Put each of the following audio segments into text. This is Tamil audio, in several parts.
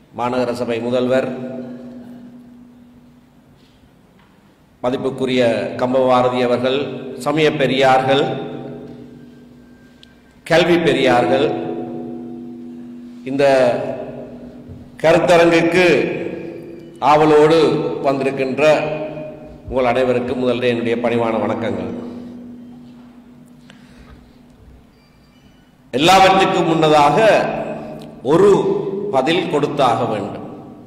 மாநகர சபை முதல்வர் மதிப்புக்குரிய கம்பபாரதி அவர்கள் சமய பெரியார்கள் கல்வி பெரியார்கள் இந்த கருத்தரங்குக்கு ஆவலோடு வந்திருக்கின்ற உங்கள் அனைவருக்கும் முதல்ல என்னுடைய பணிவான வணக்கங்கள் எல்லாவற்றுக்கும் முன்னதாக ஒரு பதில் கொடுத்தாக வேண்டும்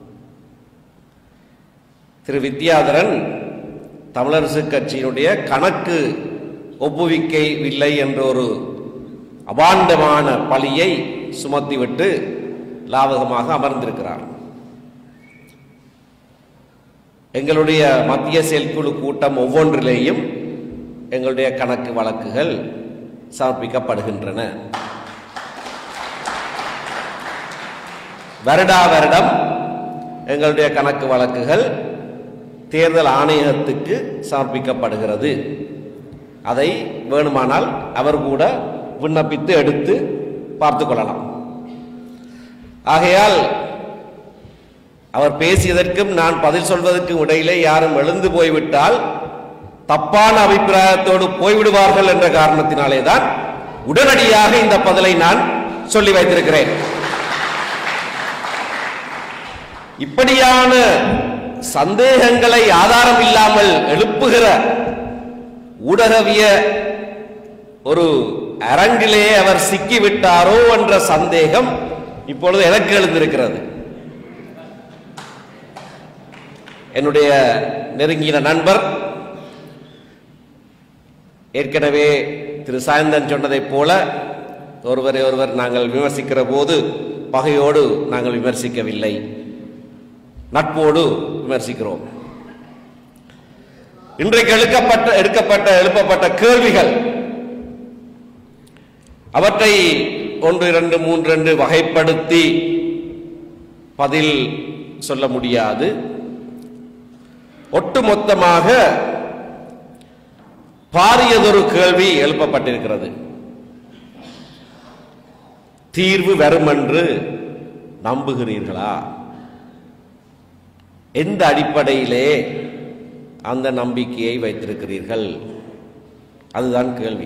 திரு வித்யாதரன் தமிழரசு கட்சியினுடைய கணக்கு ஒப்புவிக்கவில்லை என்ற ஒரு அபாண்டமான பழியை சுமத்திவிட்டு லாவகமாக அமர்ந்திருக்கிறார் எங்களுடைய மத்திய செயற்குழு கூட்டம் ஒவ்வொன்றிலேயும் எங்களுடைய கணக்கு வழக்குகள் சமர்ப்பிக்கப்படுகின்றன வருடா வருடம் எங்களுடைய கணக்கு வழக்குகள் தேர்தல் ஆணையகத்துக்கு சமர்ப்பிக்கப்படுகிறது அதை வேணுமானால் அவர் கூட விண்ணப்பித்து எடுத்து பார்த்து கொள்ளலாம் ஆகையால் அவர் பேசியதற்கும் நான் பதில் சொல்வதற்கும் இடையிலே யாரும் எழுந்து போய்விட்டால் தப்பான அபிப்பிராயத்தோடு போய்விடுவார்கள் என்ற காரணத்தினாலே தான் உடனடியாக இந்த பதிலை நான் சொல்லி வைத்திருக்கிறேன் இப்படியான சந்தேகங்களை ஆதாரம் இல்லாமல் எழுப்புகிற ஊடகவிய ஒரு அரங்கிலே அவர் சிக்கிவிட்டாரோ என்ற சந்தேகம் இப்பொழுது எனக்கு எழுந்திருக்கிறது என்னுடைய நெருங்கிய நண்பர் ஏற்கனவே திரு சாயந்தன் சொன்னதைப் போல ஒருவரை ஒருவர் நாங்கள் விமர்சிக்கிற போது பகையோடு நாங்கள் விமர்சிக்கவில்லை நட்போடு விமர்சிக்கிறோம் இன்றைக்கு எழுக்கப்பட்ட எடுக்கப்பட்ட எழுப்பப்பட்ட கேள்விகள் அவற்றை ஒன்று இரண்டு மூன்று என்று வகைப்படுத்தி பதில் சொல்ல முடியாது ஒட்டுமொத்தமாக பாரியதொரு கேள்வி எழுப்பப்பட்டிருக்கிறது தீர்வு வரும் என்று நம்புகிறீர்களா எந்த அடிப்படையிலே அந்த நம்பிக்கையை வைத்திருக்கிறீர்கள் அதுதான் கேள்வி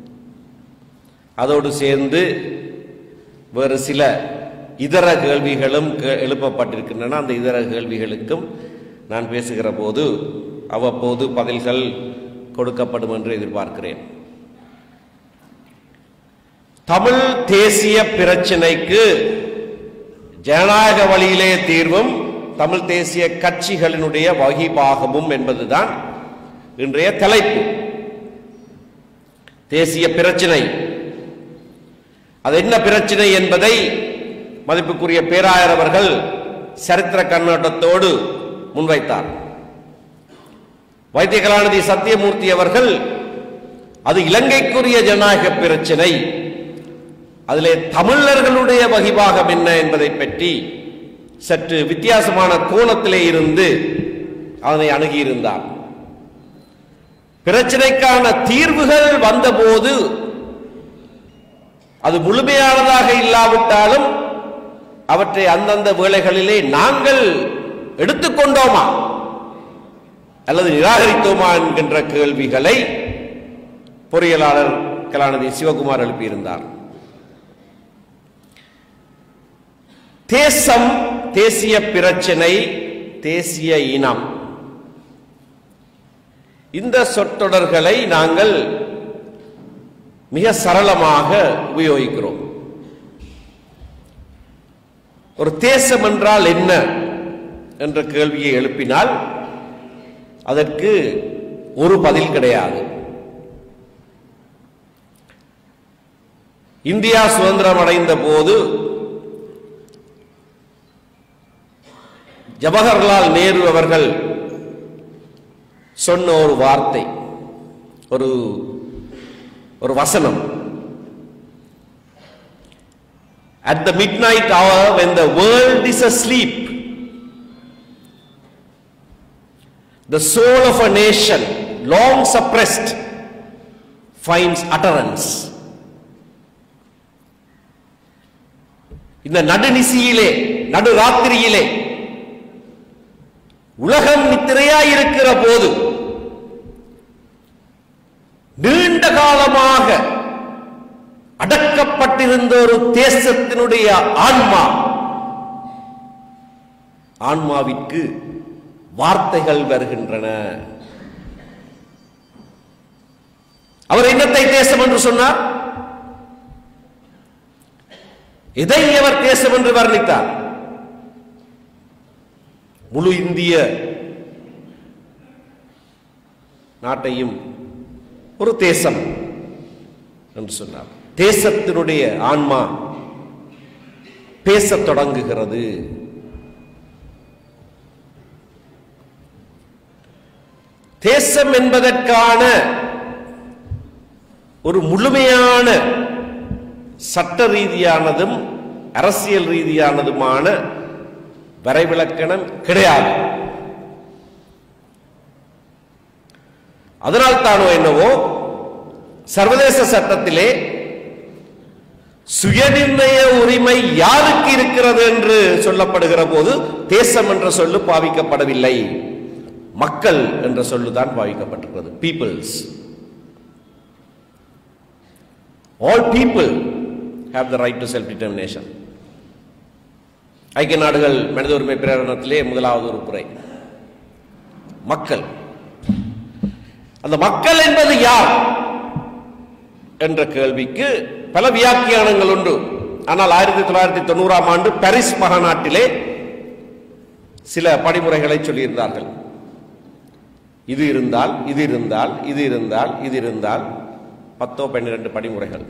அதோடு சேர்ந்து வேறு சில இதர கேள்விகளும் கே- எழுப்பப்பட்டிருக்கின்றன அந்த இதர கேள்விகளுக்கும் நான் பேசுகிற போது அவ்வப்போது பதில்கள் கொடுக்கப்படும் என்று எதிர்பார்க்கிறேன் தமிழ் தேசிய பிரச்சினைக்கு ஜனநாயக வழியிலே தீர்வும் தமிழ் தேசிய கட்சிகளினுடைய வகிபாகமும் என்பதுதான் இன்றைய தலைப்பு தேசிய பிரச்சினை அது என்ன பிரச்சினை என்பதை மதிப்புக்குரிய பேராயர் அவர்கள் சரித்திர கண்ணோட்டத்தோடு முன்வைத்தார் வைத்திய கலாநிதி சத்தியமூர்த்தி அவர்கள் அது இலங்கைக்குரிய ஜனநாயக பிரச்சினை அதிலே தமிழர்களுடைய வகிபாகம் என்ன என்பதை பற்றி சற்று வித்தியாசமான கோணத்திலே இருந்து அதனை அணுகியிருந்தார் பிரச்சனைக்கான தீர்வுகள் வந்தபோது அது முழுமையானதாக இல்லாவிட்டாலும் அவற்றை அந்தந்த வேளைகளிலே நாங்கள் எடுத்துக்கொண்டோமா அல்லது நிராகரித்தோமா என்கின்ற கேள்விகளை பொறியியலாளர் கலாநிதி சிவகுமார் எழுப்பியிருந்தார் தேசம் தேசிய பிரச்சினை தேசிய இனம் இந்த சொற்றொடர்களை நாங்கள் மிக சரளமாக உபயோகிக்கிறோம் ஒரு தேசம் என்றால் என்ன என்ற கேள்வியை எழுப்பினால் அதற்கு ஒரு பதில் கிடையாது இந்தியா சுதந்திரம் அடைந்த போது ஜவஹர்லால் நேரு அவர்கள் சொன்ன ஒரு வார்த்தை ஒரு ஒரு வசனம் at the midnight hour when the world is asleep the soul of a nation long suppressed finds utterance இந்த நடுநிசியிலே நடுராத்திரியிலே உலகம் நித்திரையாயிருக்கிற போது நீண்ட காலமாக அடக்கப்பட்டிருந்த ஒரு தேசத்தினுடைய ஆன்மா ஆன்மாவிற்கு வார்த்தைகள் வருகின்றன அவர் என்னத்தை தேசம் என்று சொன்னார் எதை அவர் தேசம் என்று வர்ணித்தார் முழு இந்திய நாட்டையும் ஒரு தேசம் என்று சொன்னார் தேசத்தினுடைய ஆன்மா பேசத் தொடங்குகிறது தேசம் என்பதற்கான ஒரு முழுமையான சட்ட ரீதியானதும் அரசியல் ரீதியானதுமான வரைவிலக்கணம் கிடையாது அதனால் தானோ என்னவோ சர்வதேச சட்டத்திலே சுயநிர்ணய உரிமை யாருக்கு இருக்கிறது என்று சொல்லப்படுகிற போது தேசம் என்ற சொல்லு பாவிக்கப்படவில்லை மக்கள் என்ற சொல்லுதான் பாவிக்கப்பட்டிருக்கிறது peoples all people have the right to self determination ஐக்கிய நாடுகள் மனித உரிமை பிரகடனத்திலே முதலாவது உறுப்புரை மக்கள் அந்த மக்கள் என்பது யார் என்ற கேள்விக்கு பல வியாக்கியானங்கள் உண்டு ஆனால் ஆயிரத்தி தொள்ளாயிரத்தி தொண்ணூறாம் ஆண்டு பாரிஸ் மகாநாட்டிலே சில படிமுறைகளை சொல்லியிருந்தார்கள் இது இருந்தால் இது இருந்தால் இது இருந்தால் இது இருந்தால் பத்தோ பன்னிரண்டு படிமுறைகள்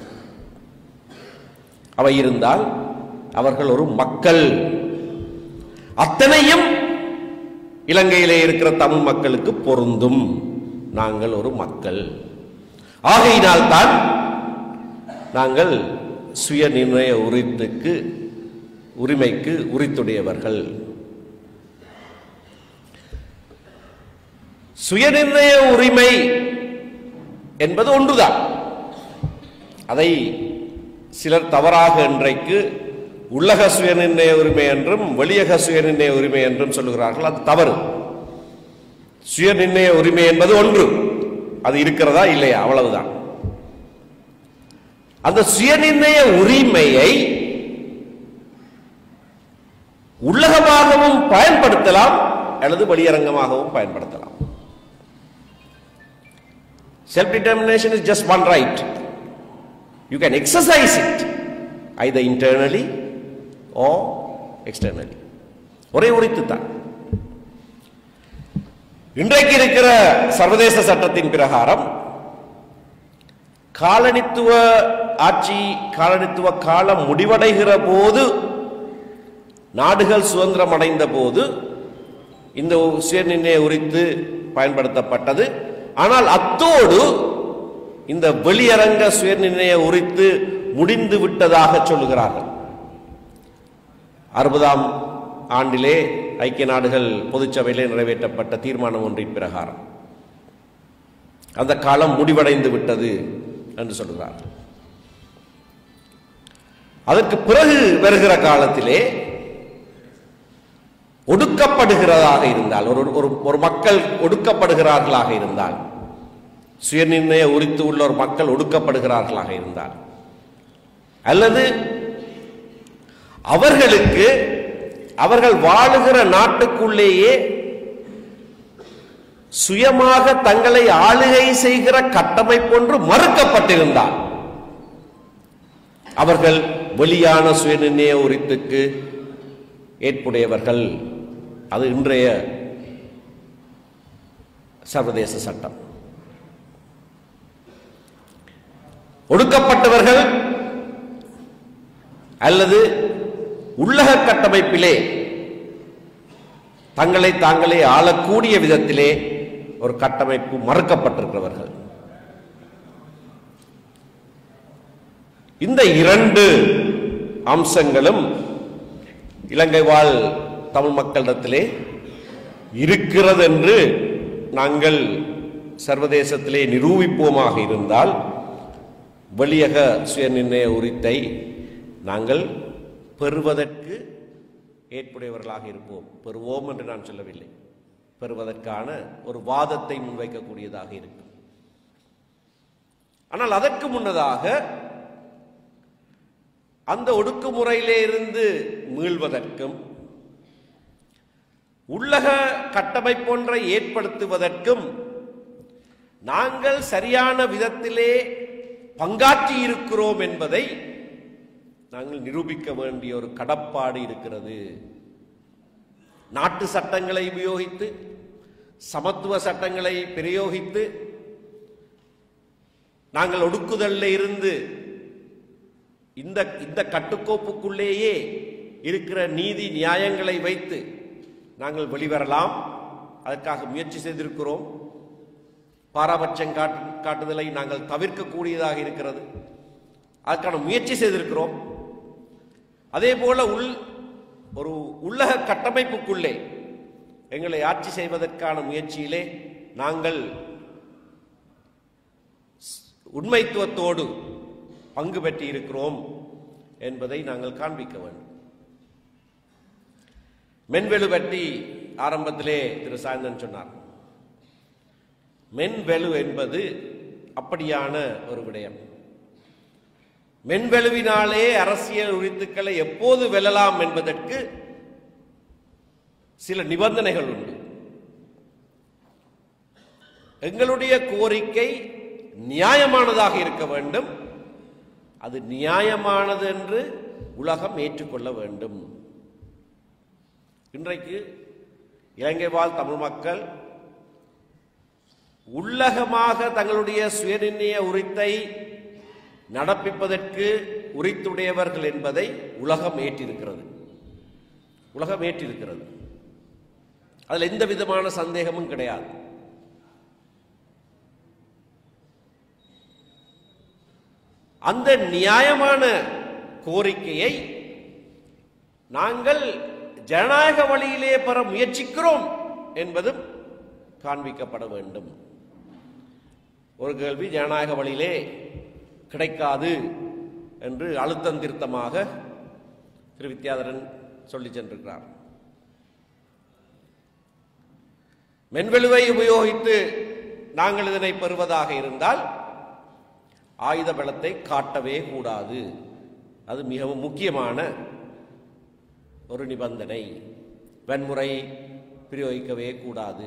அவை இருந்தால் அவர்கள் ஒரு மக்கள் அத்தனையும் இலங்கையிலே இருக்கிற தமிழ் மக்களுக்கு பொருந்தும் நாங்கள் ஒரு மக்கள் ஆகையினால் தான் நாங்கள் சுய நிர்ணய உரித்துக்கு உரிமைக்கு உரித்துடையவர்கள் சுயநிர்ணய உரிமை என்பது ஒன்றுதான் அதை சிலர் தவறாக இன்றைக்கு உள்ளக சுயநிர்ணய உரிமை என்றும் வெளியக சுயநிர்ணய உரிமை என்றும் சொல்லுகிறார்கள் அது தவறு சுயநிர்ணய உரிமை என்பது ஒன்று அது இருக்கிறதா இல்லையா அவ்வளவுதான் அந்த சுயநிர்ணய உரிமையை உள்ளகமாகவும் பயன்படுத்தலாம் அல்லது வெளியரங்கமாகவும் பயன்படுத்தலாம் self determination is just one right you can exercise it either internally or externally ஒரே உரித்து தான் இன்றைக்கு இருக்கிற சர்வதேச சட்டத்தின் பிரகாரம் காலனித்துவ ஆட்சி காலனித்துவ காலம் முடிவடைகிற போது நாடுகள் சுதந்திரம் அடைந்த போது இந்த சுயநிர்ணய உரித்து பயன்படுத்தப்பட்டது ஆனால் அத்தோடு இந்த வெளியரங்க சுயநிர்ணய உரித்து முடிந்து விட்டதாக சொல்லுகிறார்கள் அறுபதாம் ஆண்டிலே ஐக்கிய நாடுகள் பொதுச்சபையிலே நிறைவேற்றப்பட்ட தீர்மானம் ஒன்றின் பிரகாரம் அந்த காலம் முடிவடைந்து விட்டது என்று சொல்கிறார்கள் அதற்கு பிறகு வருகிற காலத்திலே ஒடுக்கப்படுகிறதாக இருந்தால் ஒரு ஒரு ஒரு மக்கள் ஒடுக்கப்படுகிறார்களாக இருந்தால் சுயநிர்ணய உரித்து உள்ள ஒரு மக்கள் ஒடுக்கப்படுகிறார்களாக இருந்தால் அல்லது அவர்களுக்கு அவர்கள் வாழுகிற நாட்டுக்குள்ளேயே சுயமாக தங்களை ஆளுகை செய்கிற கட்டமைப்பொன்று மறுக்கப்பட்டிருந்தால் அவர்கள் வெளியான சுயநிர்ணய உரித்துக்கு ஏற்புடையவர்கள் அது இன்றைய சர்வதேச சட்டம் ஒடுக்கப்பட்டவர்கள் அல்லது உள்ளக கட்டமைப்பிலே தங்களை தாங்களே ஆளக்கூடிய விதத்திலே ஒரு கட்டமைப்பு மறுக்கப்பட்டிருக்கிறவர்கள் இந்த இரண்டு அம்சங்களும் இலங்கை வாழ் தமிழ் மக்களிடத்திலே இருக்கிறது என்று நாங்கள் சர்வதேசத்திலே நிரூபிப்போமாக இருந்தால் வெளியக சுயநிர்ணய உரித்தை நாங்கள் பெறுவதற்கு ஏற்புடையவர்களாக இருப்போம் பெறுவோம் என்று நான் சொல்லவில்லை பெறுவதற்கான ஒரு வாதத்தை முன்வைக்கக்கூடியதாக இருக்கும் ஆனால் அதற்கு முன்னதாக அந்த ஒடுக்குமுறையிலே இருந்து மீள்வதற்கும் உள்ளக கட்டமைப்பொன்றை ஏற்படுத்துவதற்கும் நாங்கள் சரியான விதத்திலே பங்காற்றி இருக்கிறோம் என்பதை நாங்கள் நிரூபிக்க வேண்டிய ஒரு கடப்பாடு இருக்கிறது நாட்டு சட்டங்களை உபயோகித்து சமத்துவ சட்டங்களை பிரயோகித்து நாங்கள் ஒடுக்குதல்ல இருந்து இந்த இந்த கட்டுக்கோப்புக்குள்ளேயே இருக்கிற நீதி நியாயங்களை வைத்து நாங்கள் வெளிவரலாம் அதற்காக முயற்சி செய்திருக்கிறோம் பாராபட்சம் காட்டு காட்டுதலை நாங்கள் தவிர்க்கக்கூடியதாக இருக்கிறது அதற்கான முயற்சி செய்திருக்கிறோம் அதே போல உள் ஒரு உள்ளக கட்டமைப்புக்குள்ளே எங்களை ஆட்சி செய்வதற்கான முயற்சியிலே நாங்கள் உண்மைத்துவத்தோடு பங்கு பெற்றி இருக்கிறோம் என்பதை நாங்கள் காண்பிக்க வேண்டும் மென்வெளு பற்றி ஆரம்பத்திலே திரு சாயந்தன் சொன்னார் மென்வெளு என்பது அப்படியான ஒரு விடயம் மென்வெளுவினாலே அரசியல் உரித்துக்களை எப்போது வெல்லலாம் என்பதற்கு சில நிபந்தனைகள் உண்டு எங்களுடைய கோரிக்கை நியாயமானதாக இருக்க வேண்டும் அது நியாயமானது என்று உலகம் ஏற்றுக்கொள்ள வேண்டும் இன்றைக்கு இலங்கை வாழ் தமிழ் மக்கள் உள்ளகமாக தங்களுடைய சுயநிர்ணய உரித்தை நடப்பிப்பதற்கு உரித்துடையவர்கள் என்பதை உலகம் ஏற்றிருக்கிறது உலகம் ஏற்றிருக்கிறது அதில் எந்த விதமான சந்தேகமும் கிடையாது அந்த நியாயமான கோரிக்கையை நாங்கள் ஜனநாயக வழியிலே பெற முயற்சிக்கிறோம் என்பதும் காண்பிக்கப்பட வேண்டும் ஒரு கேள்வி ஜனநாயக வழியிலே கிடைக்காது என்று அழுத்தம் திருத்தமாக திரு வித்யாதரன் சொல்லி சென்றிருக்கிறார் மென்வெளுவை உபயோகித்து நாங்கள் இதனை பெறுவதாக இருந்தால் ஆயுத பலத்தை காட்டவே கூடாது அது மிகவும் முக்கியமான ஒரு நிபந்தனை வன்முறை பிரயோகிக்கவே கூடாது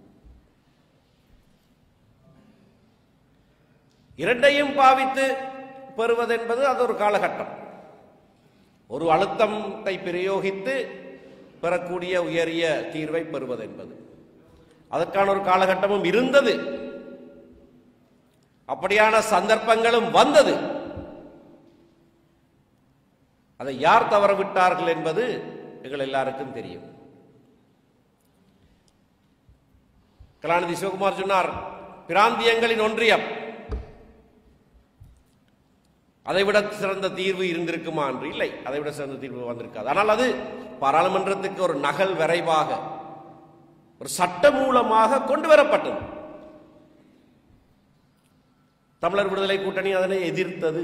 இரண்டையும் பாவித்து பெறுவதென்பது அது ஒரு காலகட்டம் ஒரு அழுத்தத்தை பிரயோகித்து பெறக்கூடிய உயரிய தீர்வை பெறுவதென்பது அதற்கான ஒரு காலகட்டமும் இருந்தது அப்படியான சந்தர்ப்பங்களும் வந்தது அதை யார் தவற விட்டார்கள் என்பது எங்கள் எல்லாருக்கும் தெரியும் கலாநிதி சிவகுமார் சொன்னார் பிராந்தியங்களின் ஒன்றியம் அதைவிட சிறந்த தீர்வு இருந்திருக்குமா என்று இல்லை அதைவிட சிறந்த தீர்வு வந்திருக்காது ஆனால் அது பாராளுமன்றத்துக்கு ஒரு நகல் விரைவாக ஒரு சட்ட மூலமாக கொண்டு வரப்பட்டது தமிழர் விடுதலை கூட்டணி அதனை எதிர்த்தது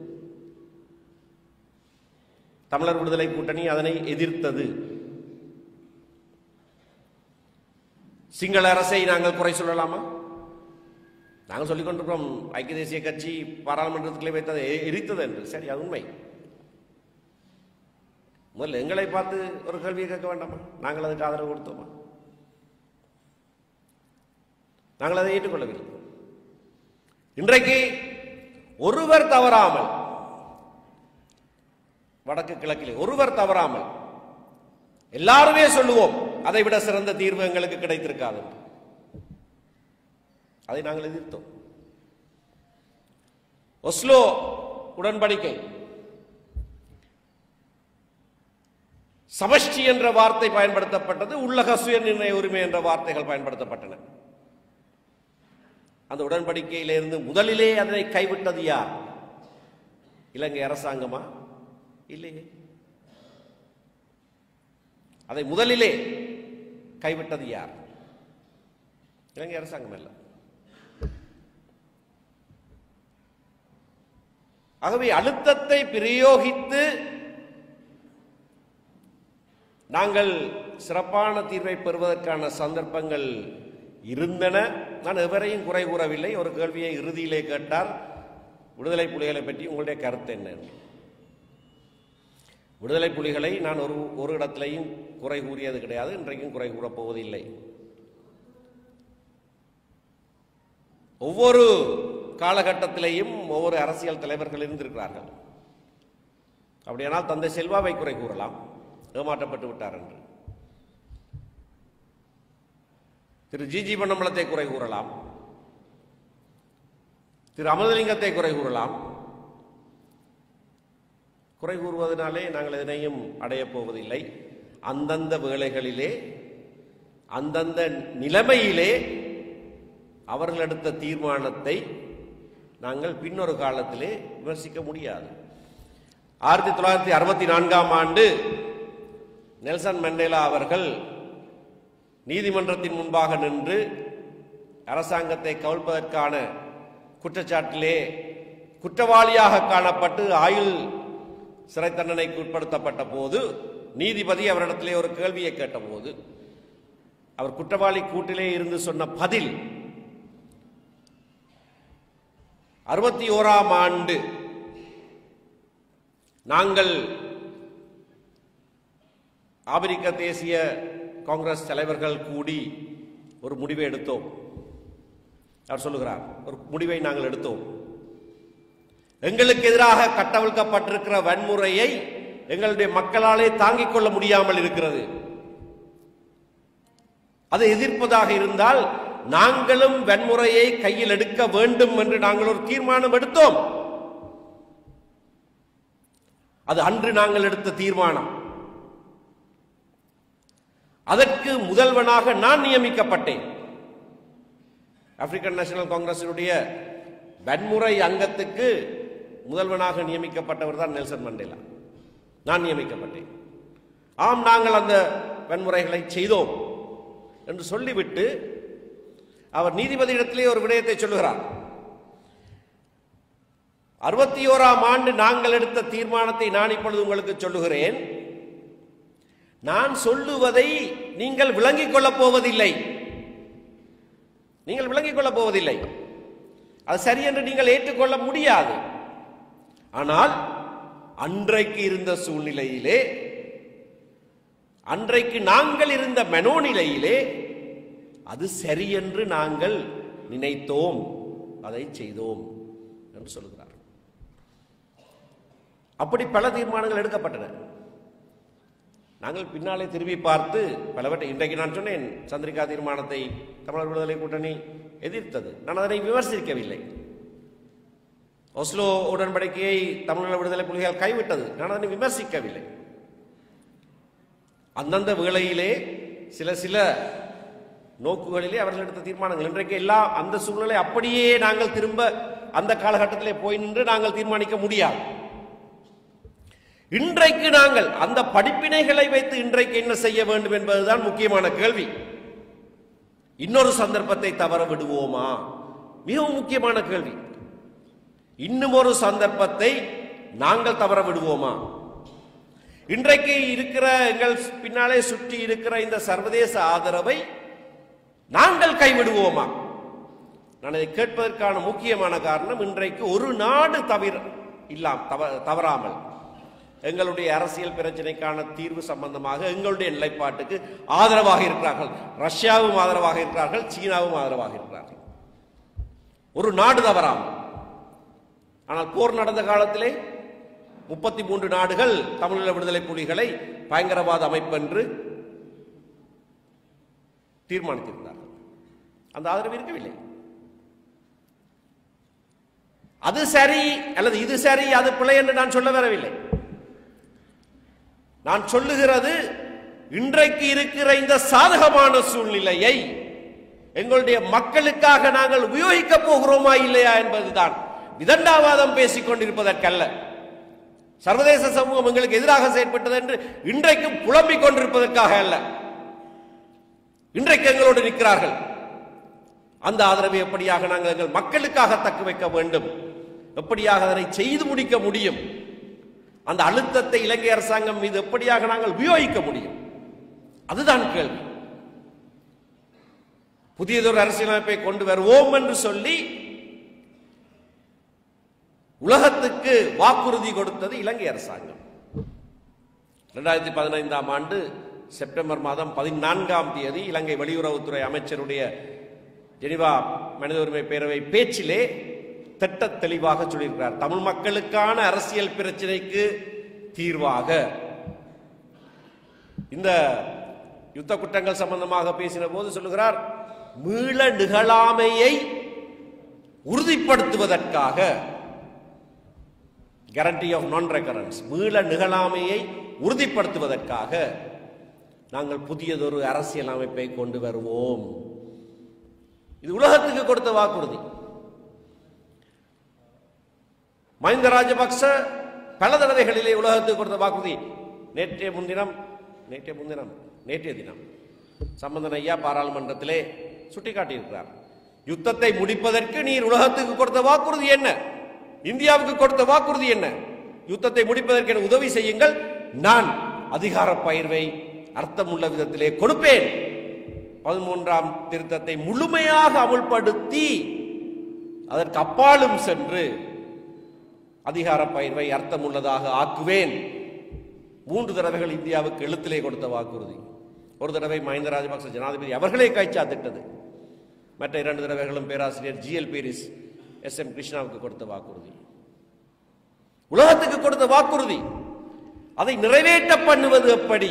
தமிழர் விடுதலை கூட்டணி அதனை எதிர்த்தது சிங்கள அரசை நாங்கள் குறை சொல்லலாமா நாங்கள் சொல்லிக் கொண்டிருக்கிறோம் ஐக்கிய தேசிய கட்சி பாராளுமன்றத்திலே வைத்ததை எ- எரித்தது என்று சரி அது உண்மை முதல்ல எங்களை பார்த்து ஒரு கேள்வியை கேட்க வேண்டாமா நாங்கள் அதுக்கு ஆதரவு கொடுத்தோமா நாங்கள் அதை ஏற்றுக்கொள்ளவில்லை இன்றைக்கு ஒருவர் தவறாமல் வடக்கு கிழக்கிலே ஒருவர் தவறாமல் எல்லாருமே சொல்லுவோம் அதை விட சிறந்த தீர்வு எங்களுக்கு கிடைத்திருக்காது என்று. அதை நாங்கள் எதிர்த்தோம் ஒஸ்லோ உடன்படிக்கை சமஷ்டி என்ற வார்த்தை பயன்படுத்தப்பட்டது உள்ளக சுயநிர்ணய உரிமை என்ற வார்த்தைகள் பயன்படுத்தப்பட்டன அந்த உடன்படிக்கையிலிருந்து முதலிலே அதனை கைவிட்டது யார் இலங்கை அரசாங்கமா இல்லையே அதை முதலிலே கைவிட்டது யார் இலங்கை அரசாங்கம் அல்ல ஆகவே அழுத்தத்தை பிரயோகித்து நாங்கள் சிறப்பான தீர்வை பெறுவதற்கான சந்தர்ப்பங்கள் இருந்தன நான் எவரையும் குறை கூறவில்லை ஒரு கேள்வியை இறுதியிலே கேட்டார் விடுதலை புலிகளை பற்றி உங்களுடைய கருத்து என்ன என்று. விடுதலை புலிகளை நான் ஒரு ஒரு இடத்திலையும் குறை கூறியது கிடையாது இன்றைக்கும் குறை கூறப் போவதில்லை ஒவ்வொரு காலகட்டத்திலேயும் ஒவ்வொரு அரசியல் தலைவர்கள் இருந்திருக்கிறார்கள் அப்படியானால் தந்தை செல்வாவை குறை கூறலாம் ஏமாற்றப்பட்டு விட்டார் என்று திரு ஜிஜி பொன்னம்பலத்தை குறை கூறலாம் திரு அமிர்தலிங்கத்தை குறை கூறலாம் குறை கூறுவதனாலே நாங்கள் எதனையும் அடையப் போவதில்லை அந்தந்த வேளைகளிலே அந்தந்த நிலைமையிலே அவர்கள் எடுத்த தீர்மானத்தை நாங்கள் பின்னொரு காலத்திலே விமர்சிக்க முடியாது ஆயிரத்தி தொள்ளாயிரத்தி அறுபத்தி நான்காம் ஆண்டு நெல்சன் மண்டேலா அவர்கள் நீதிமன்றத்தின் முன்பாக நின்று அரசாங்கத்தை கவிழ்ப்பதற்கான குற்றச்சாட்டிலே குற்றவாளியாக காணப்பட்டு ஆயுள் சிறை தண்டனைக்கு உட்படுத்தப்பட்ட போது நீதிபதி அவரிடத்திலே ஒரு கேள்வியை கேட்டபோது அவர் குற்றவாளி கூட்டிலே இருந்து சொன்ன பதில் அறுபத்தி ஓராம் ஆண்டு நாங்கள் அமெரிக்க தேசிய காங்கிரஸ் தலைவர்கள் கூடி ஒரு முடிவை எடுத்தோம் அவர் சொல்லுகிறார் ஒரு முடிவை நாங்கள் எடுத்தோம் எங்களுக்கு எதிராக கட்டவிழ்க்கப்பட்டிருக்கிற வன்முறையை எங்களுடைய மக்களாலே தாங்கிக் கொள்ள முடியாமல் இருக்கிறது அதை எதிர்ப்பதாக இருந்தால் நாங்களும் வன்முறையை கையில் எடுக்க வேண்டும் என்று நாங்கள் ஒரு தீர்மானம் எடுத்தோம் அது அன்று நாங்கள் எடுத்த தீர்மானம் அதற்கு முதல்வனாக நான் நியமிக்கப்பட்டேன் ஆப்பிரிக்கன் நேஷனல் காங்கிரசினுடைய வன்முறை அங்கத்துக்கு முதல்வனாக நியமிக்கப்பட்டவர் தான் நெல்சன் மண்டேலா நான் நியமிக்கப்பட்டேன் ஆம் நாங்கள் அந்த வன்முறைகளை செய்தோம் என்று சொல்லிவிட்டு அவர் நீதிபதியிடத்திலே ஒரு விடயத்தை சொல்லுகிறார் அறுபத்தி ஓராம் ஆண்டு நாங்கள் எடுத்த தீர்மானத்தை நான் இப்பொழுது உங்களுக்கு சொல்லுகிறேன் நான் சொல்லுவதை நீங்கள் விளங்கிக் கொள்ளப் போவதில்லை நீங்கள் விளங்கிக் கொள்ளப் போவதில்லை அது சரி என்று நீங்கள் ஏற்றுக்கொள்ள முடியாது ஆனால் அன்றைக்கு இருந்த சூழ்நிலையிலே அன்றைக்கு நாங்கள் இருந்த மனோநிலையிலே அது சரி என்று நாங்கள் நினைத்தோம் அதை செய்தோம் என்று சொல்லுகிறார் அப்படி பல தீர்மானங்கள் எடுக்கப்பட்டன நாங்கள் பின்னாலே திரும்பி பார்த்து பலவற்றை இன்றைக்கு நான் சொன்னேன் சந்திரிகா தீர்மானத்தை தமிழர் விடுதலை கூட்டணி எதிர்த்தது நான் அதனை விமர்சிக்கவில்லை ஒஸ்லோ உடன்படிக்கையை தமிழக விடுதலை புலிகள் கைவிட்டது நான் அதனை விமர்சிக்கவில்லை அந்தந்த வேளையிலே சில சில நோக்குகளிலே அவர்கள் எடுத்த தீர்மானங்கள் இன்றைக்கு எல்லாம் அந்த சூழ்நிலை அப்படியே நாங்கள் திரும்ப அந்த காலகட்டத்திலே போய் நின்று நாங்கள் தீர்மானிக்க முடியாது இன்றைக்கு நாங்கள் அந்த படிப்பினைகளை வைத்து இன்றைக்கு என்ன செய்ய வேண்டும் என்பதுதான் முக்கியமான கேள்வி இன்னொரு சந்தர்ப்பத்தை தவற விடுவோமா மிகவும் முக்கியமான கேள்வி இன்னும் ஒரு சந்தர்ப்பத்தை நாங்கள் தவற விடுவோமா இன்றைக்கு இருக்கிற எங்கள் பின்னாலே சுற்றி இருக்கிற இந்த சர்வதேச ஆதரவை நாங்கள் கைவிடுவோமா நான் இதை கேட்பதற்கான முக்கியமான காரணம் இன்றைக்கு ஒரு நாடு தவிர இல்லாம் தவ- தவறாமல் எங்களுடைய அரசியல் பிரச்சனைக்கான தீர்வு சம்பந்தமாக எங்களுடைய நிலைப்பாட்டுக்கு ஆதரவாக இருக்கிறார்கள் ரஷ்யாவும் ஆதரவாக இருக்கிறார்கள் சீனாவும் ஆதரவாக இருக்கிறார்கள் ஒரு நாடு தவறாமல் ஆனால் போர் நடந்த காலத்திலே முப்பத்தி மூன்று நாடுகள் தமிழீழ விடுதலை புலிகளை பயங்கரவாத அமைப்பென்று தீர்மானித்திருந்தார்கள் அந்த ஆதரவு இருக்கவில்லை அது சரி அல்லது இது சரி அது பிழை என்று நான் சொல்ல வரவில்லை நான் சொல்லுகிறது இன்றைக்கு இருக்கிற இந்த சாதகமான சூழ்நிலையை எங்களுடைய மக்களுக்காக நாங்கள் உபயோகிக்க போகிறோமா இல்லையா என்பதுதான் விதண்டாவாதம் பேசிக் கொண்டிருப்பதற்கல்ல சர்வதேச சமூகம் எங்களுக்கு எதிராக செயற்பட்டது என்று இன்றைக்கும் புலம்பிக் கொண்டிருப்பதற்காக அல்ல இன்றைக்கு எங்களோடு நிற்கிறார்கள் அந்த ஆதரவை எப்படியாக நாங்கள் எங்கள் மக்களுக்காக தக்க வைக்க வேண்டும் எப்படியாக அதனை செய்து முடிக்க முடியும் அந்த அழுத்தத்தை இலங்கை அரசாங்கம் மீது எப்படியாக நாங்கள் உபயோகிக்க முடியும் அதுதான் கேள்வி புதியதொரு அரசியலமைப்பை கொண்டு வருவோம் என்று சொல்லி உலகத்துக்கு வாக்குறுதி கொடுத்தது இலங்கை அரசாங்கம் இரண்டாயிரத்தி பதினைந்தாம் ஆண்டு செப்டம்பர் மாதம் பதினான்காம் தேதி இலங்கை வெளியுறவுத்துறை அமைச்சருடைய ஜெனிவா மனித உரிமை பேரவை பேச்சிலே திட்ட தெளிவாக சொல்லியிருக்கிறார் தமிழ் மக்களுக்கான அரசியல் பிரச்சனைக்கு தீர்வாக இந்த யுத்த குற்றங்கள் சம்பந்தமாக பேசின போது சொல்லுகிறார் மீள நிகழாமையை உறுதிப்படுத்துவதற்காக கேரண்டி ஆஃப் நான் ரெக்கரன்ஸ் மீள நிகழாமையை உறுதிப்படுத்துவதற்காக நாங்கள் புதியதொரு அரசியல் அமைப்பை கொண்டு வருவோம் இது உலகத்துக்கு கொடுத்த வாக்குறுதி மஹிந்த ராஜபக்ச பல தடவைகளிலே உலகத்துக்கு கொடுத்த வாக்குறுதி நேற்றைய முன்தினம் நேற்றைய முன்தினம் நேற்றைய தினம் சம்பந்தன் ஐயா பாராளுமன்றத்திலே சுட்டிக்காட்டியிருக்கிறார் யுத்தத்தை முடிப்பதற்கு நீர் உலகத்துக்கு கொடுத்த வாக்குறுதி என்ன இந்தியாவுக்கு கொடுத்த வாக்குறுதி என்ன யுத்தத்தை முடிப்பதற்கு எனக்கு உதவி செய்யுங்கள் நான் அதிகார பயிர்வை அர்த்தமுள்ள விதத்திலே கொடுப்பேன் பதிமூன்றாம் திருத்தத்தை முழுமையாக அமுல்படுத்தி அதற்கு அப்பாலும் சென்று அதிகார பயிர்வை அர்த்தமுள்ளதாக ஆக்குவேன் மூன்று தடவைகள் இந்தியாவுக்கு எழுத்திலே கொடுத்த வாக்குறுதி ஒரு தடவை மஹிந்த ராஜபக்ச ஜனாதிபதி அவர்களே கைச்சாத்திட்டது மற்ற இரண்டு தடவைகளும் பேராசிரியர் G L Peiris S M கிருஷ்ணாவுக்கு கொடுத்த வாக்குறுதி உலகத்துக்கு கொடுத்த வாக்குறுதி அதை நிறைவேற்ற பண்ணுவது எப்படி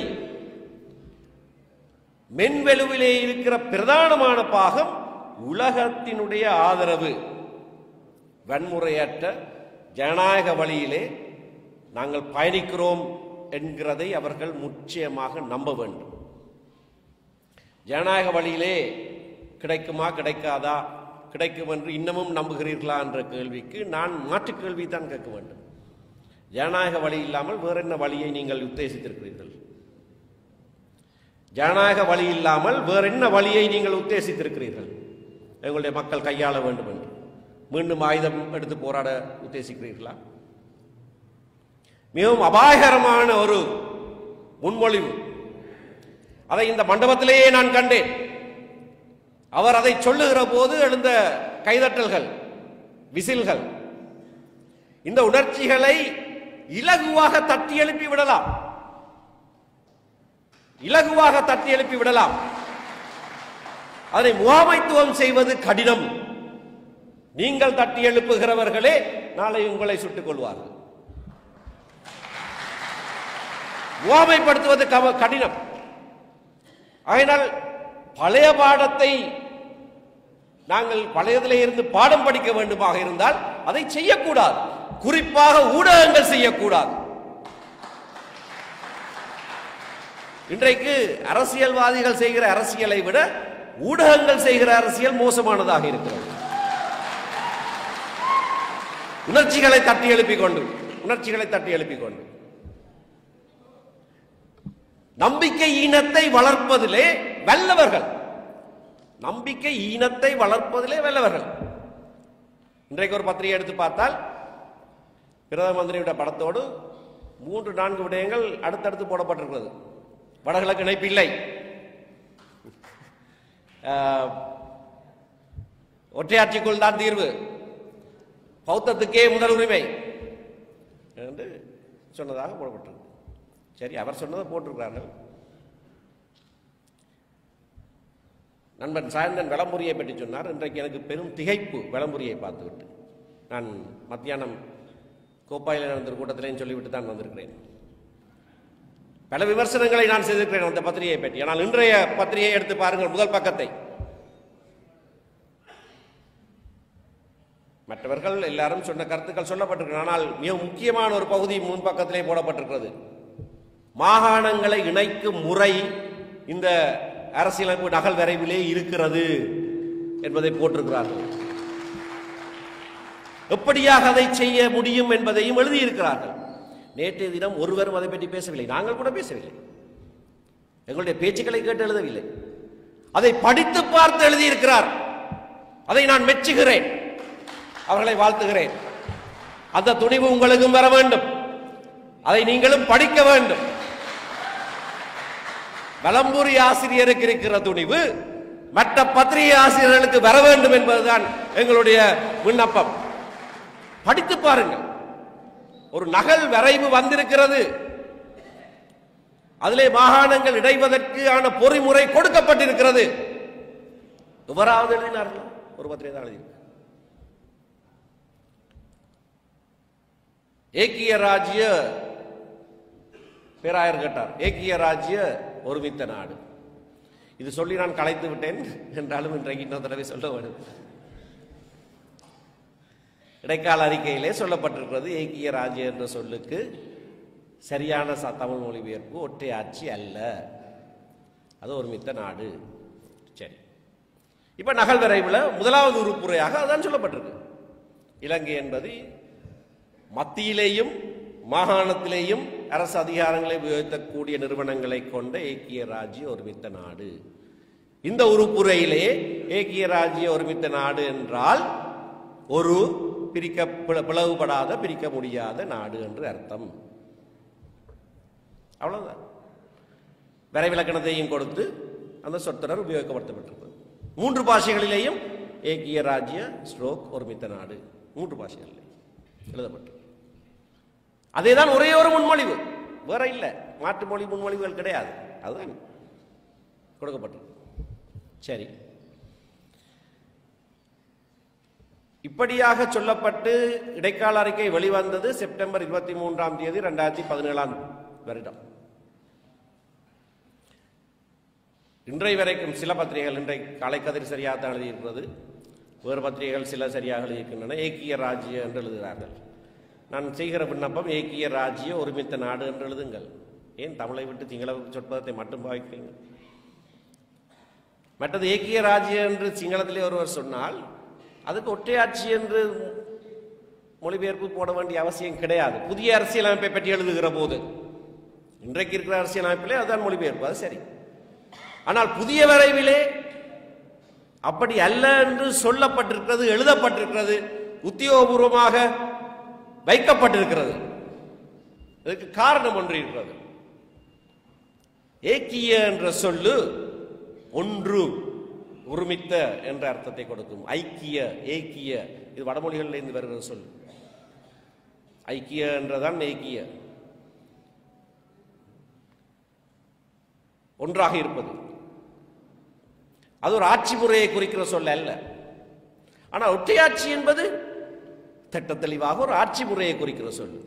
மென்வெலுவிலே இருக்கிற பிரதானமான பாகம் உலகத்தினுடைய ஆதரவு வன்முறையற்ற ஜனநாயக வழியிலே நாங்கள் பயணிக்கிறோம் என்கிறதை அவர்கள் முக்கியமாக நம்ப வேண்டும் ஜனநாயக வழியிலே கிடைக்குமா கிடைக்காதா கிடைக்கும் என்று இன்னமும் நம்புகிறீர்களா என்ற கேள்விக்கு நான் மாற்றுக் கேள்வி தான் கேட்க வேண்டும் ஜனநாயக வழி இல்லாமல் வேற என்ன வழியை நீங்கள் உத்தேசித்திருக்கிறீர்கள் ஜனநாயக வழி இல்லாமல் வேற என்ன வழியை நீங்கள் உத்தேசித்திருக்கிறீர்கள் எங்களுடைய மக்கள் கையாள வேண்டும் என்று மீண்டும் ஆயுதம் எடுத்து போராட உத்தேசிக்கிறீர்களா மிகவும் அபாயகரமான ஒரு முன்மொழிவு அதை இந்த மண்டபத்திலேயே நான் கண்டேன் அவர் அதை சொல்லுகிற போது எழுந்த கைதட்டல்கள் விசில்கள் இந்த உணர்ச்சிகளை இலகுவாக தட்டி எழுப்பி விடலாம் இலகுவாக தட்டி எழுப்பி விடலாம் அதனை முகாமைத்துவம் செய்வது கடினம் நீங்கள் தட்டி எழுப்புகிறவர்களே நாளை உங்களை சுட்டுக் கொள்வார்கள் முகாமைப்படுத்துவது கவ- கடினம் ஆகையினால் பழைய பாடத்தை நாங்கள் பழையதிலே இருந்து பாடம் படிக்க வேண்டுமாக இருந்தால் அதை செய்யக்கூடாது குறிப்பாக ஊடகங்கள் செய்யக்கூடாது இன்றைக்கு அரசியல்வாதிகள் செய்கிற அரசியலை விட ஊடகங்கள் செய்கிற அரசியல் மோசமானதாக இருக்கிறது உணர்ச்சிகளை தட்டி எழுப்பிக் கொண்டு உணர்ச்சிகளை தட்டி எழுப்பிக் கொண்டு நம்பிக்கை ஈனத்தை வளர்ப்பதிலே வல்லவர்கள் நம்பிக்கை ஈனத்தை வளர்ப்பதிலே வல்லவர்கள் இன்றைக்கு ஒரு பத்திரிகை எடுத்து பார்த்தால் பிரதம மந்திரியுடைய படத்தோடு மூன்று நான்கு விடயங்கள் அடுத்தடுத்து போடப்பட்டிருக்கிறது வடகிழக்கு இணைப்பு இல்லை ஆஹ், ஒற்றையாட்சிக்குள் தான் தீர்வு பௌத்தத்துக்கே முதல் உரிமை என்று சொன்னதாக போடப்பட்டிருக்கு சரி அவர் சொன்னதை போட்டிருக்கிறார்கள் நண்பன் சாயந்தன் விளம்புரியை பற்றி சொன்னார் இன்றைக்கு எனக்கு பெரும் திகைப்பு விளம்புரியை பார்த்துவிட்டு நான் மத்தியானம் கோப்பாயில் நடந்த ஒரு கூட்டத்திலேயும் சொல்லிவிட்டு தான் வந்திருக்கிறேன் பல விமர்சனங்களை நான் செய்திருக்கிறேன் அந்த பத்திரிகையை பற்றி ஆனால் இன்றைய பத்திரிகையை எடுத்து பாருங்கள் முதல் பக்கத்தை மற்றவர்கள் எல்லாரும் சொன்ன கருத்துக்கள் சொல்லப்பட்டிருக்கிறது ஆனால் மிக முக்கியமான ஒரு பகுதி முன் பக்கத்திலே போடப்பட்டிருக்கிறது மாகாணங்களை இணைக்கும் முறை இந்த அரசியலமைப்பு நகல் வரைவிலே இருக்கிறது என்பதை போட்டிருக்கிறார்கள் எப்படியாக அதை செய்ய முடியும் என்பதையும் எழுதியிருக்கிறார்கள் நேற்றைய தினம் ஒருவரும் அதை பற்றி பேசவில்லை நாங்கள் கூட பேசவில்லை எங்களுடைய பேச்சுக்களை கேட்டு எழுதவில்லை அதை படித்து பார்த்து எழுதியிருக்கிறார் அதை நான் மெச்சுகிறேன் அவர்களை வாழ்த்துகிறேன் அந்த துணிவு உங்களுக்கும் வர வேண்டும் அதை நீங்களும் படிக்க வேண்டும் வலம்புரி ஆசிரியருக்கு இருக்கிற துணிவு மற்ற பத்திரிகை ஆசிரியர்களுக்கு வர வேண்டும் என்பதுதான் எங்களுடைய விண்ணப்பம் படித்து பாருங்கள் ஒரு நகல் வரைவு வந்திருக்கிறது அதிலே மாகாணங்கள் இடைவதற்கான பொறிமுறை கொடுக்கப்பட்டிருக்கிறது எவராவது எழுதினார்களா ஒரு பத்திரிகை தான் எழுதியிருக்கு ஏக்கிய ராஜ்ய பேராயர் கேட்டார் ஏக்கிய ராஜ்ய ஒருமித்த நாடு இது சொல்லி நான் கலைத்து விட்டேன் என்றாலும் இன்றைக்கு இன்னொரு தடவை சொல்ல வேண்டும் இடைக்கால அறிக்கையிலே சொல்லப்பட்டிருக்கிறது ஏக்கிய ராஜ்ய என்ற சொல்லுக்கு சரியான ச- தமிழ் மொழிபெயர்ப்பு ஒற்றை ஆட்சி அல்ல அது ஒருமித்த நாடு சரி இப்ப நகல் விரைவில் முதலாவது உறுப்புரையாக அதான் சொல்லப்பட்டிருக்கு இலங்கை என்பது மத்தியிலேயும் மாகாணத்திலேயும் அரசு அதிகாரங்களை உபயோகிக்கக்கூடிய நிறுவனங்களை கொண்ட ஏக்கிய ராஜ்ய ஒருமித்த நாடு இந்த உறுப்புரையிலே ஏக்கிய ராஜ்ய ஒருமித்த நாடு என்றால் ஒரு பிரிக்க பிள- பிளவுபடாத பிரிக்க முடியாத நாடு என்று அர்த்தம் அவ்வளவுதான் வரைவிலக்கணத்தையும் கொடுத்து அந்த சொற்றொடர் உபயோகப்படுத்தப்பட்டிருக்கிறது மூன்று பாஷைகளிலேயும் ஏக்கிய ராஜ்ய ஸ்ட்ரோக் ஒருமித்த நாடு மூன்று பாஷைகளிலே எழுதப்பட்டு அதேதான் ஒரே ஒரு முன்மொழிவு வேற இல்ல மாற்று மொழி முன்மொழிவுகள் கிடையாது அதுதான் கொடுக்கப்பட்டிருக்கு சரி இப்படியாக சொல்லப்பட்டு இடைக்கால அறிக்கை வெளிவந்தது செப்டம்பர் இருபத்தி மூன்றாம் தேதி ரெண்டாயிரத்தி பதினேழாம் வருடம் இன்றைய வரைக்கும் சில பத்திரிகைகள் இன்றை கலைக்கதிர் சரியாக தான் எழுதியிருக்கிறது வேறு பத்திரிகைகள் சில சரியாக எழுதியிருக்கின்றன ஏக்கிய ராஜ்ய என்று எழுதுகிறார்கள் நான் செய்கிற விண்ணப்பம் ஏக்கிய ராஜ்ய ஒருமித்த நாடு என்று எழுதுங்கள் ஏன் தமிழை விட்டு சிங்கள சொற்பதத்தை மட்டும் பாவிக்கிறீங்க மற்றது ஏக்கிய ராஜ்ய என்று சிங்களத்திலே ஒருவர் சொன்னால் அதுக்கு ஒற்றையாட்சி என்று மொழிபெயர்ப்பு போட வேண்டிய அவசியம் கிடையாது புதிய அரசியலமைப்பை பற்றி எழுதுகிற போது இன்றைக்கு இருக்கிற அரசியலமைப்பிலே அதுதான் மொழிபெயர்ப்பு அது சரி ஆனால் புதிய வரைவிலே அப்படி அல்ல என்று சொல்லப்பட்டிருக்கிறது எழுதப்பட்டிருக்கிறது உத்தியோகபூர்வமாக வைக்கப்பட்டிருக்கிறது இதுக்கு காரணம் ஒன்று இருக்கிறது ஏக்கிய என்ற சொல்லு ஒன்று ஒருமித்த என்ற அர்த்தத்தை கொடுக்கும் ஐக்கிய ஏக்கிய இது வடமொழிகளில் இருந்து வருகிற சொல் ஐக்கிய என்றதான் ஏக்கிய ஒன்றாக இருப்பது அது ஒரு ஆட்சி முறையை குறிக்கிற சொல் அல்ல ஆனால் ஒற்றையாட்சி என்பது திட்ட தெளிவாக ஒரு ஆட்சி முறையை குறிக்கிற சொல்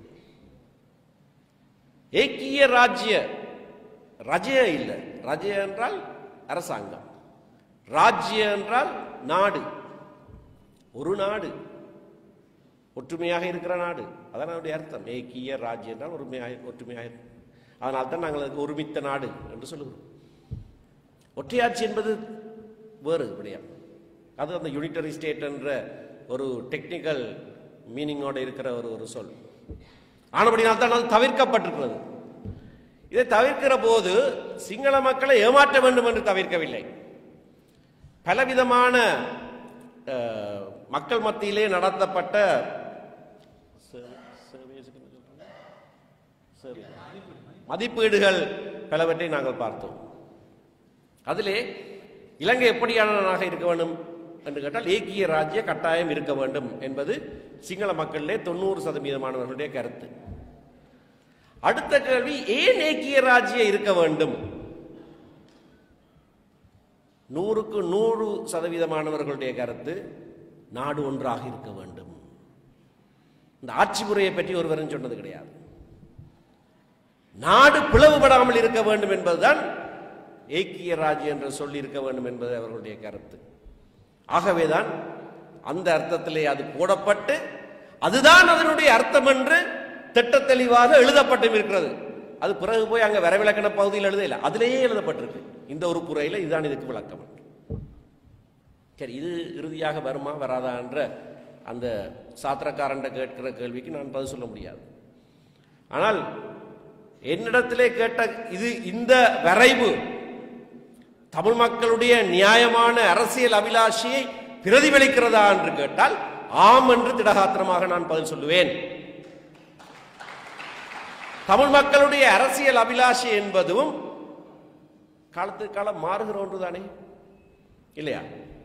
ஏக்கிய ராஜ்ய ரஜய இல்லை ரஜய என்றால் அரசாங்கம் ராஜ்ய என்றால் நாடு ஒரு நாடு ஒற்றுமையாக இருக்கிற நாடு அதான் அதனுடைய அர்த்தம் ஏக்கிய ராஜ்யம் என்றால் ஒருமையாக ஒற்றுமையாக இருக்கு. அதனால் தான் நாங்கள் அதுக்கு ஒருமித்த நாடு என்று சொல்லுகிறோம் ஒற்றையாட்சி என்பது வேறு விடயம் அது அந்த யூனிட்டரி ஸ்டேட் என்ற ஒரு டெக்னிக்கல் மீனிங்கோடு இருக்கிற ஒரு ஒரு சொல் ஆனபடினால் தான் அது தவிர்க்கப்பட்டிருக்கிறது இதை தவிர்க்கிற போது சிங்கள மக்களை ஏமாற்ற வேண்டும் என்று தவிர்க்கவில்லை பலவிதமான அஹ், மக்கள் மத்தியிலே நடத்தப்பட்ட மதிப்பீடுகள் பலவற்றை நாங்கள் பார்த்தோம் அதிலே இலங்கை எப்படியானதாக இருக்க வேண்டும் என்று கேட்டால் ஏக்கிய ராஜ்ய கட்டாயம் இருக்க வேண்டும் என்பது சிங்கள மக்களிலே தொண்ணூறு சதவீதமானவர்களுடைய கருத்து அடுத்த கேள்வி ஏன் ஏக்கிய ராஜ்ய இருக்க வேண்டும் நூறுக்கு நூறு சதவீதமானவர்களுடைய கருத்து நாடு ஒன்றாக இருக்க வேண்டும் இந்த ஆட்சி முறையை பற்றி ஒருவரும் சொன்னது கிடையாது நாடு பிளவுபடாமல் இருக்க வேண்டும் என்பதுதான் ஏக்கிய ராஜ்யம் என்று சொல்லி இருக்க வேண்டும் என்பது அவர்களுடைய கருத்து ஆகவேதான் அந்த அர்த்தத்திலே அது போடப்பட்டு அதுதான் அதனுடைய அர்த்தம் என்று திட்ட தெளிவாக எழுதப்பட்டும் இருக்கிறது அது பிறகு போய் அங்க வரவிலக்கண பகுதியில் எழுதல அதிலேயே எழுதப்பட்டிருக்கு இந்த ஒரு புறையில இதுதான் இதுக்கு விளக்கம் சரி இது இறுதியாக வருமா வராதா என்ற அந்த சாத்திரக்காரன் கேட்கிற கேள்விக்கு நான் பதில் சொல்ல முடியாது ஆனால் என்னிடத்திலே கேட்ட இது இந்த வரைவு தமிழ் மக்களுடைய நியாயமான அரசியல் அபிலாஷையை பிரதிபலிக்கிறதா என்று கேட்டால் ஆம் என்று திடகாத்திரமாக நான் பதில் சொல்லுவேன் தமிழ் மக்களுடைய அரசியல் அபிலாஷை என்பதும் காலத்துக்கு காலம் மாறுகிற ஒன்று தானே இல்லையா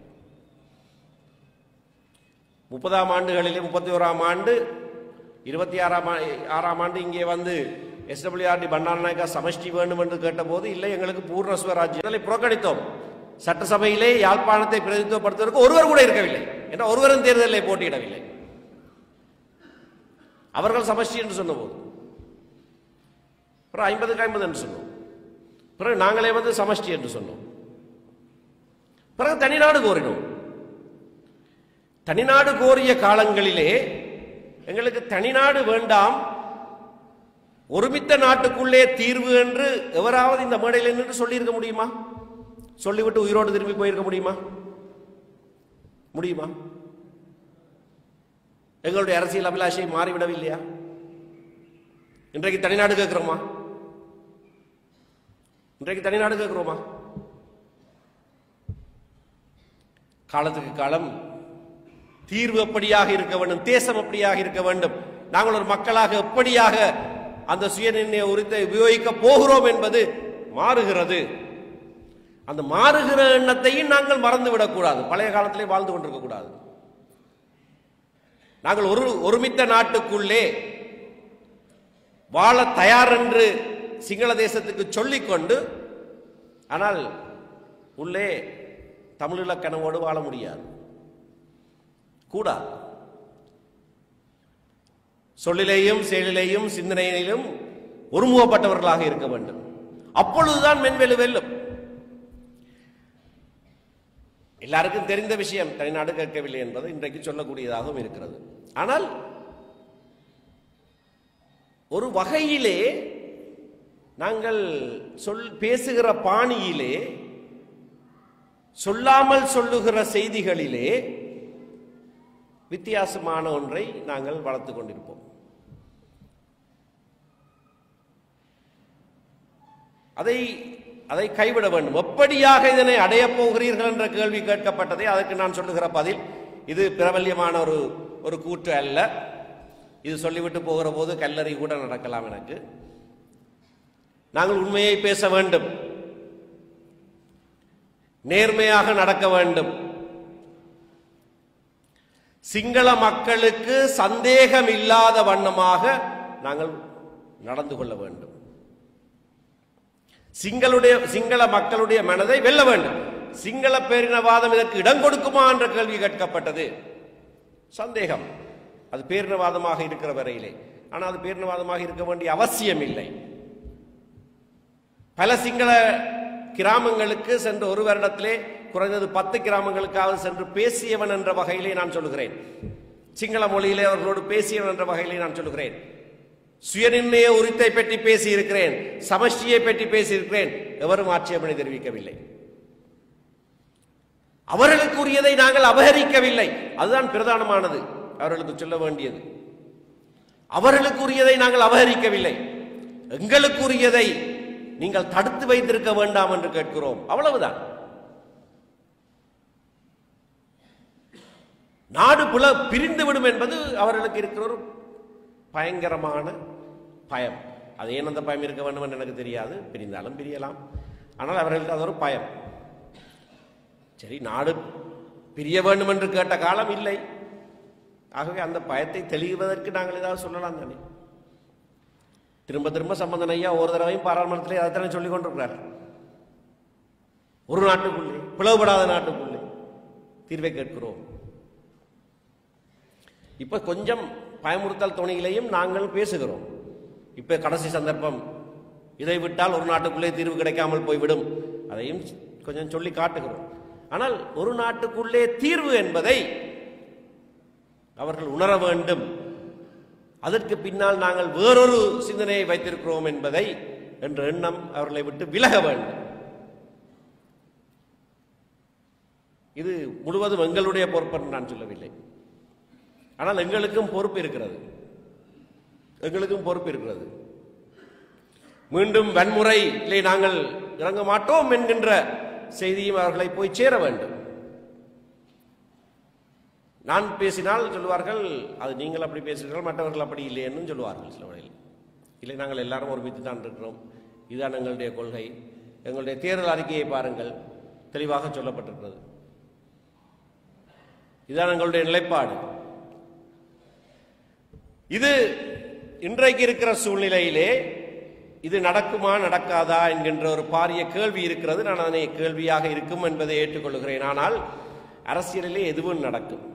முப்பதாம் ஆண்டுகளிலே முப்பத்தி ஓராம் ஆண்டு இருபத்தி ஆறாம் ஆ- ஆறாம் ஆண்டு இங்கே வந்து எஸ்டபிள்யூஆர்டி பண்டாரநாயக்கா சமஷ்டி வேண்டும் என்று கேட்டபோது இல்லை எங்களுக்கு பூர்ண சுவராஜ்யம் இதனை புறக்கணித்தோம் சட்டசபையிலே யாழ்ப்பாணத்தை பிரதிநிதித்துவப்படுத்துவதற்கு ஒருவர் கூட இருக்கவில்லை என்ற ஒருவரும் தேர்தலில் போட்டியிடவில்லை அவர்கள் சமஷ்டி என்று சொன்னபோது பிறகு ஐம்பதுக்கு ஐம்பது என்று சொன்னோம் பிறகு நாங்களே வந்து சமஷ்டி என்று சொன்னோம் பிறகு தனிநாடு கோரினோம் தனிநாடு கோரிய காலங்களிலே எங்களுக்கு தனிநாடு வேண்டாம் ஒருமித்த நாட்டுக்குள்ளே தீர்வு என்று எவராவது இந்த மேடையில் நின்று சொல்லியிருக்க முடியுமா சொல்லிவிட்டு உயிரோடு திரும்பி போயிருக்க முடியுமா முடியுமா எங்களுடைய அரசியல் அபிலாஷை மாறிவிடவில்லையா இன்றைக்கு தனிநாடு கேட்கிறோமா இன்றைக்கு தனிநாடு கேட்கிறோமா காலத்துக்கு காலம் தீர்வு எப்படியாக இருக்க வேண்டும் தேசம் எப்படியாக இருக்க வேண்டும் நாங்கள் ஒரு மக்களாக எப்படியாக அந்த சுயநிர்ணய உரித்தை உபயோகிக்க போகிறோம் என்பது மாறுகிறது அந்த மாறுகிற எண்ணத்தையும் நாங்கள் மறந்து விடக்கூடாது பழைய காலத்திலே வாழ்ந்து கொண்டிருக்க கூடாது நாங்கள் ஒரு ஒருமித்த நாட்டுக்குள்ளே வாழ தயார் என்று சிங்கள தேசத்துக்கு சொல்லிக்கொண்டு ஆனால் உள்ளே தமிழீழ கனவோடு வாழ முடியாது கூடாது சொல்லிலேயும் செயலிலேயும் சிந்தனையிலும் ஒருமுகப்பட்டவர்களாக இருக்க வேண்டும் அப்பொழுதுதான் மென்வெளு வெல்லும் எல்லாருக்கும் தெரிந்த விஷயம் தனிநாடு கேட்கவில்லை என்பது இன்றைக்கு சொல்லக்கூடியதாகவும் இருக்கிறது ஆனால் ஒரு வகையிலே நாங்கள் சொல் பேசுகிற பாணியிலே சொல்லாமல் சொல்லுகிற செய்திகளிலே வித்தியாசமான ஒன்றை நாங்கள் வளர்த்துக் கொண்டிருப்போம் அதை அதை கைவிட வேண்டும் எப்படியாக இதனை அடையப் போகிறீர்கள் என்ற கேள்வி கேட்கப்பட்டதை அதற்கு நான் சொல்லுகிற பதில் இது பிரபல்யமான ஒரு ஒரு கூற்று அல்ல இது சொல்லிவிட்டு போகிற போது கல்லறி கூட நடக்கலாம் எனக்கு நாங்கள் உண்மையை பேச வேண்டும் நேர்மையாக நடக்க வேண்டும் சிங்கள மக்களுக்கு சந்தேகம் இல்லாத வண்ணமாக நாங்கள் நடந்து கொள்ள வேண்டும் சிங்களுடைய சிங்கள மக்களுடைய மனதை வெல்ல வேண்டும் சிங்கள பேரினவாதம் இதற்கு இடம் கொடுக்குமா என்ற கேள்வி கேட்கப்பட்டது சந்தேகம் அது பேரினவாதமாக இருக்கிற வரையிலே ஆனால் அது பேரினவாதமாக இருக்க வேண்டிய அவசியம் இல்லை பல சிங்கள கிராமங்களுக்கு சென்று ஒரு வருடத்திலே குறைந்தது பத்து கிராமங்களுக்காவது சென்று பேசியவன் என்ற வகையிலே நான் சொல்லுகிறேன் சிங்கள மொழியிலே அவர்களோடு பேசியவன் என்ற வகையிலே நான் சொல்லுகிறேன் சுயநிர்ணய உரித்தை பற்றி பேசியிருக்கிறேன் சமஷ்டியை பற்றி பேசியிருக்கிறேன் எவரும் ஆட்சேபனை தெரிவிக்கவில்லை அவர்களுக்கு உரியதை நாங்கள் அபகரிக்கவில்லை அதுதான் பிரதானமானது அவர்களுக்கு சொல்ல வேண்டியது அவர்களுக்கு உரியதை நாங்கள் அபகரிக்கவில்லை எங்களுக்கு உரியதை நீங்கள் தடுத்து வைத்திருக்க வேண்டாம் என்று கேட்கிறோம் அவ்வளவுதான் நாடு புல பிரிந்து விடும் என்பது அவர்களுக்கு இருக்கிற ஒரு பயங்கரமான பயம் அது ஏன் அந்த பயம் இருக்க வேண்டும் என்று எனக்கு தெரியாது பிரிந்தாலும் பிரியலாம் ஆனால் அவர்களுக்கு அது ஒரு பயம் சரி நாடு பிரிய வேண்டும் என்று கேட்ட காலம் இல்லை ஆகவே அந்த பயத்தை தெளிவதற்கு நாங்கள் ஏதாவது சொல்லலாம் தானே திரும்ப திரும்ப சம்பந்தன் ஐயா ஒரு தடவையும் பாராளுமன்றத்திலே அதைத்தானே சொல்லிக் கொண்டிருக்கிறார் ஒரு நாட்டுக்குள்ளே பிளவுபடாத நாட்டுக்குள்ளே தீர்வை கேட்கிறோம் இப்ப கொஞ்சம் பயமுறுத்தல் துணையிலையும் நாங்கள் பேசுகிறோம் இப்ப கடைசி சந்தர்ப்பம் இதை விட்டால் ஒரு நாட்டுக்குள்ளே தீர்வு கிடைக்காமல் போய்விடும் அதையும் கொஞ்சம் சொல்லி காட்டுகிறோம் ஆனால் ஒரு நாட்டுக்குள்ளே தீர்வு என்பதை அவர்கள் உணர வேண்டும் அதற்கு பின்னால் நாங்கள் வேறொரு சிந்தனையை வைத்திருக்கிறோம் என்பதை என்ற எண்ணம் அவர்களை விட்டு விலக வேண்டும் இது முழுவதும் எங்களுடைய பொறுப்பு என்று நான் சொல்லவில்லை ஆனால் எங்களுக்கும் பொறுப்பு இருக்கிறது எங்களுக்கும் பொறுப்பு இருக்கிறது மீண்டும் வன்முறையிலே நாங்கள் இறங்க மாட்டோம் என்கின்ற செய்தியும் அவர்களை போய் சேர வேண்டும் நான் பேசினால் சொல்லுவார்கள் அது நீங்கள் அப்படி பேசுகிறீர்கள் மற்றவர்கள் அப்படி இல்லைன்னு சொல்லுவார்கள் சில வழியில் இல்லை நாங்கள் எல்லாரும் ஒருமித்து தான் இருக்கிறோம் இதுதான் எங்களுடைய கொள்கை எங்களுடைய தேர்தல் அறிக்கையை பாருங்கள் தெளிவாக சொல்லப்பட்டிருக்கிறது இதுதான் எங்களுடைய நிலைப்பாடு இது இன்றைக்கு இருக்கிற சூழ்நிலையிலே இது நடக்குமா நடக்காதா என்கின்ற ஒரு பாரிய கேள்வி இருக்கிறது நான் அதனை கேள்வியாக இருக்கும் என்பதை ஏற்றுக்கொள்கிறேன் ஆனால் அரசியலிலே எதுவும் நடக்கும்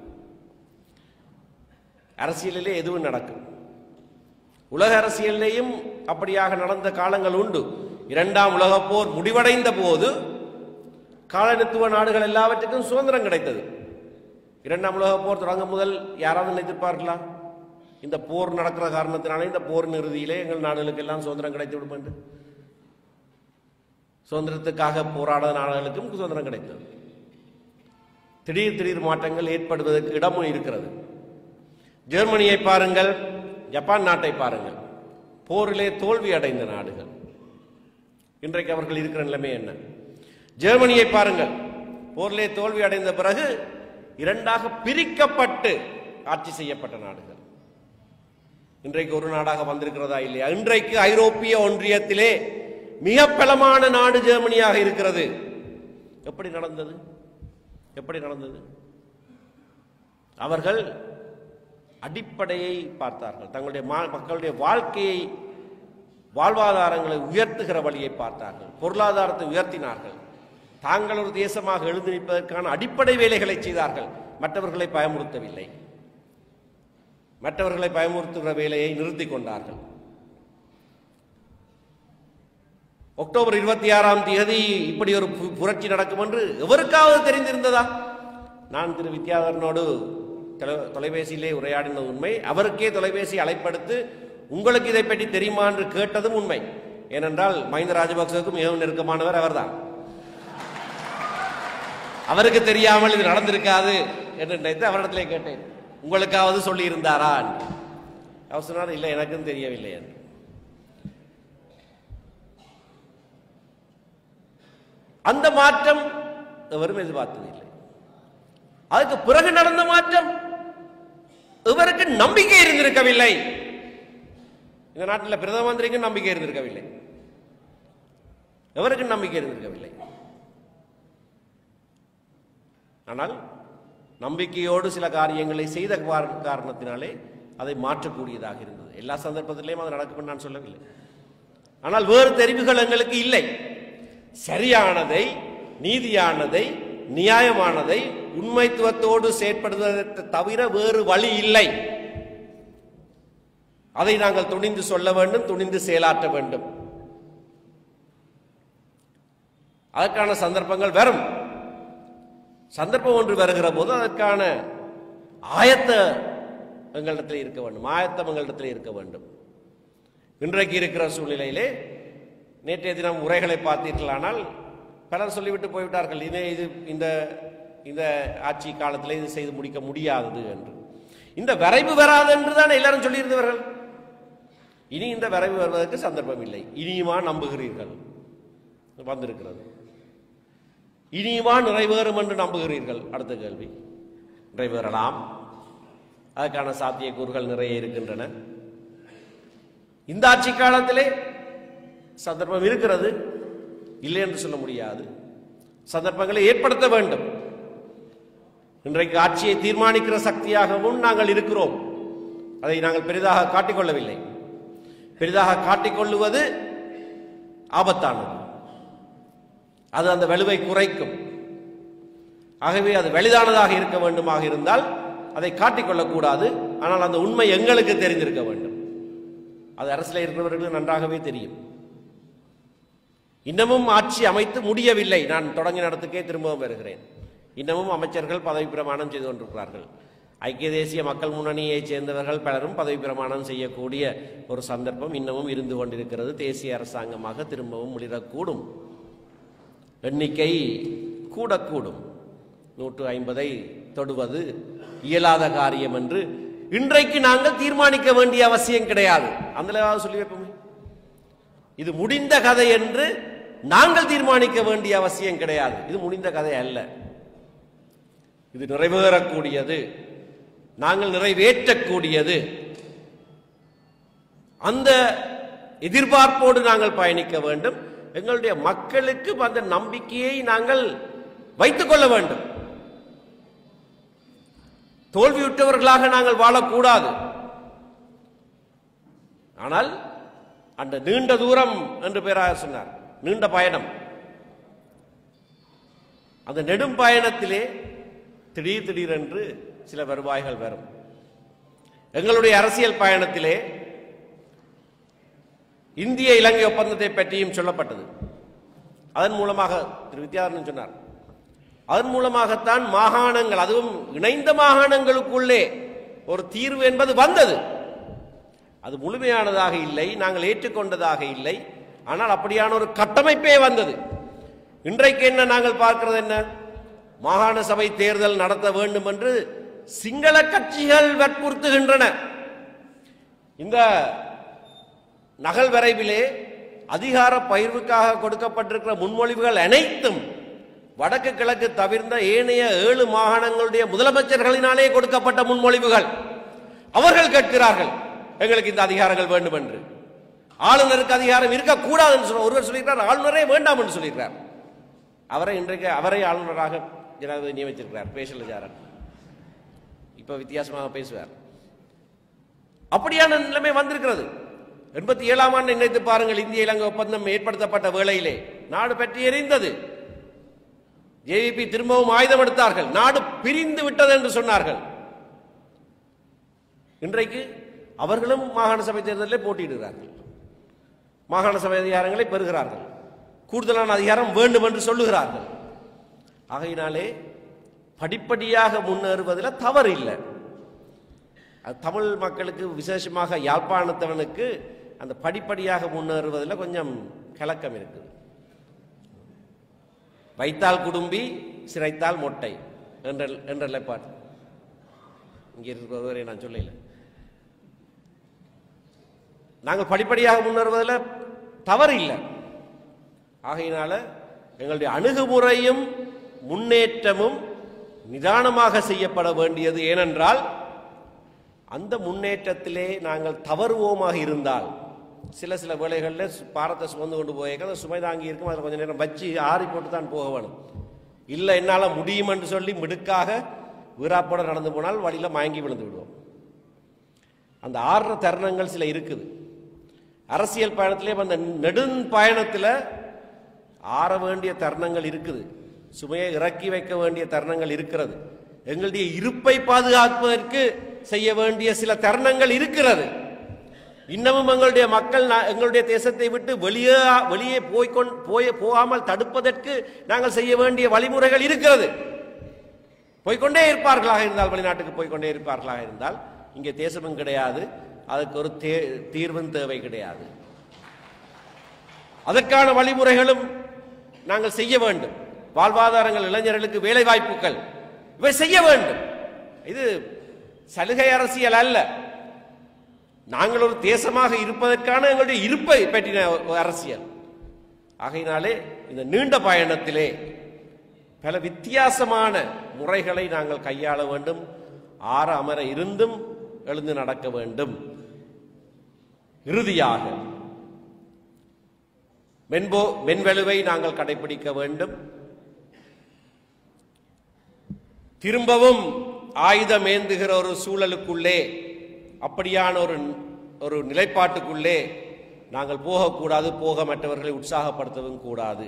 அரசியலிலே எதுவும் நடக்கும் உலக அரசியலிலேயும் அப்படியாக நடந்த காலங்கள் உண்டு இரண்டாம் உலகப் போர் முடிவடைந்த போது காலனித்துவ நாடுகள் எல்லாவற்றுக்கும் சுதந்திரம் கிடைத்தது இரண்டாம் உலகப் போர் தொடங்கும் முதல் யாராவது நினைத்திருப்பார்களா இந்த போர் நடக்கிற காரணத்தினாலே இந்த போர் இறுதியிலே எங்கள் நாடுகளுக்கு எல்லாம் சுதந்திரம் கிடைத்து விடும் என்று சுதந்திரத்துக்காக போராடாத நாடுகளுக்கும் சுதந்திரம் கிடைத்தது திடீர் திடீர் மாற்றங்கள் ஏற்படுவதற்கு இடமும் இருக்கிறது ஜெர்மனியை பாருங்கள் ஜப்பான் நாட்டை பாருங்கள் போரிலே தோல்வி அடைந்த நாடுகள் இன்றைக்கு அவர்கள் இருக்கிற நிலைமை என்ன ஜெர்மனியை பாருங்கள் போரிலே தோல்வி அடைந்த பிறகு இரண்டாக பிரிக்கப்பட்டு ஆட்சி செய்யப்பட்ட நாடுகள் இன்றைக்கு ஒரு நாடாக வந்திருக்கிறதா இல்லையா இன்றைக்கு ஐரோப்பிய ஒன்றியத்திலே மிக பலமான நாடு ஜெர்மனியாக இருக்கிறது எப்படி நடந்தது எப்படி நடந்தது அவர்கள் அடிப்படையை பார்த்தார்கள் தங்களுடைய மா- மக்களுடைய வாழ்க்கையை வாழ்வாதாரங்களை உயர்த்துகிற வழியை பார்த்தார்கள் பொருளாதாரத்தை உயர்த்தினார்கள் தாங்கள் ஒரு தேசமாக எழுந்து நிற்பதற்கான அடிப்படை வேலைகளை செய்தார்கள் மற்றவர்களை பயமுறுத்தவில்லை மற்றவர்களை பயமுறுத்துகிற வேலையை நிறுத்திக் கொண்டார்கள் அக்டோபர் இருபத்தி ஆறாம் தேதி இப்படி ஒரு பு- புரட்சி நடக்கும் என்று எவருக்காவது தெரிந்திருந்ததா நான் திரு வித்யாதரனோடு தொலை- தொலைபேசியிலே உரையாடின உண்மை அவருக்கே தொலைபேசி அழைப்படுத்து உங்களுக்கு இதை பற்றி தெரியுமா என்று கேட்டதும் உண்மை ஏனென்றால் மஹிந்த ராஜபக்சவுக்கும் மிகவும் நெருக்கமானவர் அவர்தான் அவருக்கு தெரியாமல் இது நடந்திருக்காது என்று நினைத்து அவரிடத்திலே கேட்டேன் உங்களுக்காவது சொல்லி இருந்தாரா அவர் சொன்னார் இல்லை எனக்கும் தெரியவில்லை என்று அந்த மாற்றம் எவரும் எதிர்பார்த்ததில்லை அதுக்கு பிறகு நடந்த மாற்றம் இவருக்கு நம்பிக்கை இருந்திருக்கவில்லை இந்த நாட்டில் பிரதம மந்திரிக்கு நம்பிக்கை இருந்திருக்கவில்லை எவருக்கு நம்பிக்கை இருந்திருக்கவில்லை ஆனால் நம்பிக்கையோடு சில காரியங்களை செய்த கார- காரணத்தினாலே அதை மாற்றக்கூடியதாக இருந்தது எல்லா சந்தர்ப்பத்திலையும் அது நடக்கும் நான் சொல்லவில்லை ஆனால் வேறு தெரிவுகள் எங்களுக்கு இல்லை சரியானதை நீதியானதை நியாயமானதை உண்மைத்துவத்தோடு செயற்படுவதற்கு தவிர வேறு வழி இல்லை அதை நாங்கள் துணிந்து சொல்ல வேண்டும் துணிந்து செயலாற்ற வேண்டும் அதற்கான சந்தர்ப்பங்கள் வரும் சந்தர்ப்பம் ஒன்று வருகிற போது அதற்கான ஆயத்த எங்களிடத்தில் இருக்க வேண்டும் ஆயத்தம் எங்களிடத்தில் இருக்க வேண்டும் இன்றைக்கு இருக்கிற சூழ்நிலையிலே நேற்றைய தினம் உரைகளை பார்த்தீர்களானால் பலர் சொல்லிவிட்டு போய்விட்டார்கள் இதே இது இந்த இந்த ஆட்சி காலத்தில் இது செய்து முடிக்க முடியாதது என்று இந்த வரைவு வராது என்று தான் எல்லாரும் சொல்லியிருந்தவர்கள் இனி இந்த வரைவு வருவதற்கு சந்தர்ப்பம் இல்லை இனியுமா நம்புகிறீர்கள் வந்திருக்கிறது இனியுமா நிறைவேறும் என்று நம்புகிறீர்கள் அடுத்த கேள்வி நிறைவேறலாம் அதற்கான சாத்தியக்கூறுகள் நிறைய இருக்கின்றன இந்த ஆட்சி காலத்திலே சந்தர்ப்பம் இருக்கிறது இல்லை என்று சொல்ல முடியாது சந்தர்ப்பங்களை ஏற்படுத்த வேண்டும் இன்றைக்கு ஆட்சியை தீர்மானிக்கிற சக்தியாகவும் நாங்கள் இருக்கிறோம் அதை நாங்கள் பெரிதாக காட்டிக்கொள்ளவில்லை பெரிதாக காட்டிக்கொள்ளுவது ஆபத்தானது அது அந்த வலுவை குறைக்கும் ஆகவே அது வெளிதானதாக இருக்க வேண்டுமாக இருந்தால் அதை காட்டிக்கொள்ளக்கூடாது ஆனால் அந்த உண்மை எங்களுக்கு தெரிந்திருக்க வேண்டும் அது அரசில் இருக்கிறவர்களுக்கு நன்றாகவே தெரியும் இன்னமும் ஆட்சி அமைத்து முடியவில்லை நான் தொடங்கின இடத்துக்கே திரும்பவும் வருகிறேன் இன்னமும் அமைச்சர்கள் பதவி பிரமாணம் செய்து கொண்டிருக்கிறார்கள் ஐக்கிய தேசிய மக்கள் முன்னணியைச் சேர்ந்தவர்கள் பலரும் பதவி பிரமாணம் செய்யக்கூடிய ஒரு சந்தர்ப்பம் இன்னமும் இருந்து கொண்டிருக்கிறது தேசிய அரசாங்கமாக திரும்பவும் முடிரக்கூடும் எண்ணிக்கை கூடக்கூடும் நூற்று ஐம்பதை தொடுவது இயலாத காரியம் என்று இன்றைக்கு நாங்கள் தீர்மானிக்க வேண்டிய அவசியம் கிடையாது அந்த அளவாவது சொல்லி வைப்போமே இது முடிந்த கதை என்று நாங்கள் தீர்மானிக்க வேண்டிய அவசியம் கிடையாது இது முடிந்த கதை அல்ல இது நிறைவேறக்கூடியது நாங்கள் நிறைவேற்றக்கூடியது அந்த எதிர்பார்ப்போடு நாங்கள் பயணிக்க வேண்டும் எங்களுடைய மக்களுக்கு அந்த நம்பிக்கையை நாங்கள் வைத்துக் கொள்ள வேண்டும் தோல்வியுற்றவர்களாக நாங்கள் வாழக்கூடாது ஆனால் அந்த நீண்ட தூரம் என்று பேராக சொன்னார் நீண்ட பயணம் அந்த நெடும் பயணத்திலே திடீர் திடீரென்று சில வருவாய்கள் வரும் எங்களுடைய அரசியல் பயணத்திலே இந்திய இலங்கை ஒப்பந்தத்தை பற்றியும் சொல்லப்பட்டது அதன் மூலமாக திரு வித்யாதரன் சொன்னார் அதன் மூலமாகத்தான் மாகாணங்கள் அதுவும் இணைந்த மாகாணங்களுக்குள்ளே ஒரு தீர்வு என்பது வந்தது அது முழுமையானதாக இல்லை நாங்கள் ஏற்றுக்கொண்டதாக இல்லை ஆனால் அப்படியான ஒரு கட்டமைப்பே வந்தது இன்றைக்கு என்ன நாங்கள் பார்க்கிறது என்ன மாகாண சபை தேர்தல் நடத்த வேண்டும் என்று சிங்கள கட்சிகள் வற்புறுத்துகின்றன இந்த நகல் வரைவிலே அதிகார பகிர்வுக்காக கொடுக்கப்பட்டிருக்கிற முன்மொழிவுகள் அனைத்தும் வடக்கு கிழக்கு தவிர்ந்த ஏனைய ஏழு மாகாணங்களுடைய முதலமைச்சர்களினாலே கொடுக்கப்பட்ட முன்மொழிவுகள் அவர்கள் கேட்கிறார்கள் எங்களுக்கு இந்த அதிகாரங்கள் வேண்டும் என்று ஆளுநருக்கு அதிகாரம் இருக்கக்கூடாது என்று சொல்ல ஒருவர் சொல்லியிருக்கிறார் ஆளுநரே வேண்டாம் என்று சொல்லியிருக்கிறார் அவரை இன்றைக்கு அவரை ஆளுநராக ஜனாதிபதி நியமித்திருக்கிறார் பேசலஜாரன் இப்ப வித்தியாசமாக பேசுவார் அப்படியான நிலைமை வந்திருக்கிறது எண்பத்தி ஏழாம் ஆண்டு நினைத்து பாருங்கள் இந்திய இலங்கை ஒப்பந்தம் ஏற்படுத்தப்பட்ட வேளையிலே நாடு பற்றி எரிந்தது ஜேவிபி திரும்பவும் ஆயுதம் எடுத்தார்கள் நாடு பிரிந்து விட்டது என்று சொன்னார்கள் இன்றைக்கு அவர்களும் மாகாண சபை தேர்தலில் போட்டியிடுகிறார்கள் மாகாண சபை அதிகாரங்களை பெறுகிறார்கள் கூடுதலான அதிகாரம் வேண்டும் என்று சொல்லுகிறார்கள் ஆகையினாலே படிப்படியாக முன்னேறுவதில் தவறு இல்லை அது தமிழ் மக்களுக்கு விசேஷமாக யாழ்ப்பாணத்தவனுக்கு அந்த படிப்படியாக முன்னேறுவதில் கொஞ்சம் கலக்கம் இருக்குது வைத்தால் குடும்பி சிரைத்தால் மொட்டை என்ற என்ற நிலைப்பாடு இங்கே இருக்கிறவரை நான் சொல்லல நாங்கள் படிப்படியாக முன்னேறுவதில் தவறு இல்லை ஆகையினால எங்களுடைய அணுகுமுறையும் முன்னேற்றமும் நிதானமாக செய்யப்பட வேண்டியது ஏனென்றால் அந்த முன்னேற்றத்திலே நாங்கள் தவறுவோமாக இருந்தால் சில சில வேளைகளில் சு- பாரத்தை சுமந்து கொண்டு போயிருக்க அந்த சுமை தாங்கி இருக்கும் அதில் கொஞ்சம் நேரம் வச்சு ஆறி போட்டு தான் போக வேணும் இல்லை என்னால் முடியும் என்று சொல்லி மிடுக்காக வீராப்போட நடந்து போனால் வழியில் மயங்கி விழுந்து விடுவோம் அந்த ஆறுற தருணங்கள் சில இருக்குது அரசியல் பயணத்திலே அந்த நெடுந் பயணத்தில் ஆற வேண்டிய தருணங்கள் இருக்குது சுமையை இறக்கி வைக்க வேண்டிய தருணங்கள் இருக்கிறது எங்களுடைய இருப்பை பாதுகாப்பதற்கு செய்ய வேண்டிய சில தருணங்கள் இருக்கிறது இன்னமும் எங்களுடைய மக்கள் நா- எங்களுடைய தேசத்தை விட்டு வெளியே வெளியே போய்க்கொண் போய் போகாமல் தடுப்பதற்கு நாங்கள் செய்ய வேண்டிய வழிமுறைகள் இருக்கிறது போய்க்கொண்டே இருப்பார்களாக இருந்தால் வெளிநாட்டுக்கு போய்க்கொண்டே இருப்பார்களாக இருந்தால் இங்கே தேசமும் கிடையாது அதுக்கு ஒரு தே- தீர்வும் தேவை கிடையாது அதற்கான வழிமுறைகளும் நாங்கள் செய்ய வேண்டும் வாழ்வாதாரங்கள் இளைஞர்களுக்கு வேலை வாய்ப்புகள் இவை செய்ய வேண்டும் இது சலுகை அரசியல் அல்ல நாங்கள் ஒரு தேசமாக இருப்பதற்கான எங்களுடைய இருப்பை பற்றின ஒரு அரசியல் ஆகையினாலே இந்த நீண்ட பயணத்திலே பல வித்தியாசமான முறைகளை நாங்கள் கையாள வேண்டும் ஆற அமர இருந்தும் எழுந்து நடக்க வேண்டும் இறுதியாக மென்போ மென்வெளுவை நாங்கள் கடைபிடிக்க வேண்டும் திரும்பவும் ஆயுதம் ஏந்துகிற ஒரு சூழலுக்குள்ளே அப்படியான ஒரு ஒரு நிலைப்பாட்டுக்குள்ளே நாங்கள் போகக்கூடாது போக மற்றவர்களை உற்சாகப்படுத்தவும் கூடாது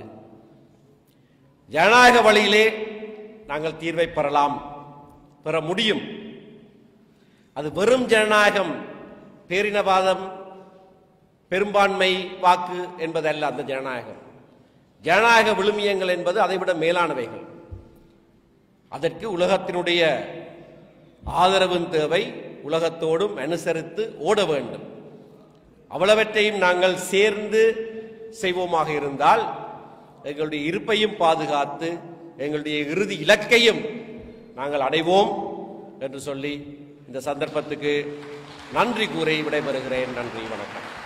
ஜனநாயக வழியிலே நாங்கள் தீர்வை பெறலாம் பெற முடியும் அது வெறும் ஜனநாயகம் பேரினவாதம் பெரும்பான்மை வாக்கு என்பதல்ல அந்த ஜனநாயகம் ஜனநாயக விழுமியங்கள் என்பது அதைவிட மேலானவைகள் அதற்கு உலகத்தினுடைய ஆதரவும் தேவை உலகத்தோடும் அனுசரித்து ஓட வேண்டும் அவ்வளவற்றையும் நாங்கள் சேர்ந்து செய்வோமாக இருந்தால் எங்களுடைய இருப்பையும் பாதுகாத்து எங்களுடைய இறுதி இலக்கையும் நாங்கள் அடைவோம் என்று சொல்லி இந்த சந்தர்ப்பத்துக்கு நன்றி கூறி விடைபெறுகிறேன் நன்றி வணக்கம்